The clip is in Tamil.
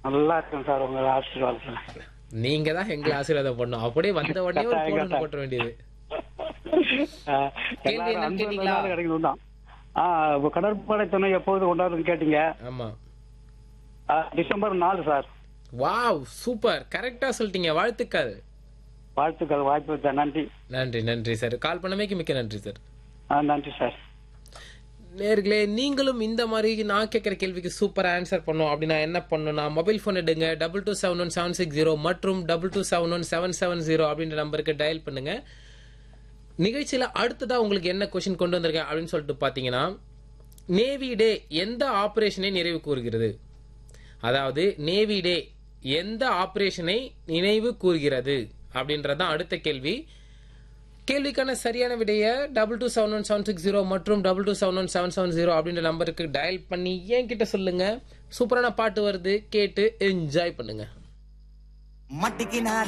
நல்லா இருக்கும் சார் உங்க ஆசீர்வாதத்துல நீங்க தான் எங்களை ஆசீர்வாதம் பண்ணும் அப்படியே வந்த உடனே ஒரு கட்டாயம், போன் கட்டாயம். போட்ட வேண்டியது ஆஹ், கேள்வி எல்லாரும் என்னன்னு அன்பு கேட்டீங்களா? இருந்தாலும் கிடைக்கணும் தான் ஆஹ் இப்ப கடற்படை துணை எப்போது கொண்டாடுன்னு கேட்டீங்க ஆமா ஆஹ், டிசம்பர் நாலு சார் வாவ் சூப்பர் கரெக்டா சொல்லிட்டீங்க வாழ்த்துக்கள் வாழ்த்துக்கள் வாய்ப்பு கொடுத்த நன்றி நன்றி நன்றி சார் கால் பண்ணமைக்கு மிக்க நன்றி சார் ஆஹ், நன்றி சார் நேர்களே நீங்களும் இந்த மாதிரி நான் கேட்குற கேள்விக்கு சூப்பர் ஆன்சர் பண்ணோம் அப்படின்னா என்ன பண்ணணும்னா மொபைல் ஃபோன் எடுங்க double two seven one seven six zero மற்றும் double two seven one seven seven zero அப்படின்ற நம்பருக்கு டயல் பண்ணுங்க நிகழ்ச்சியில அடுத்ததா உங்களுக்கு என்ன கொஸ்டின் கொண்டு வந்திருக்கேன் அப்படின்னு சொல்லிட்டு பார்த்தீங்கன்னா நேவி டே எந்த ஆபரேஷனை நிறைவு கூறுகிறது அதாவது நேவி டே எந்த ஆபரேஷனை நினைவு கூறுகிறது அப்படின்றதான் அடுத்த கேள்வி கேள்விக்கான சரியான விடைய double two seven one seven six zero மற்றும் double two seven one seven seven zero அப்படின்ற நம்பருக்கு டயல் பண்ணி என்கிட்ட சொல்லுங்க சூப்பரான பாட்டு வருது கேட்டு என்ஜாய் பண்ணுங்க மட்டிக்கினார்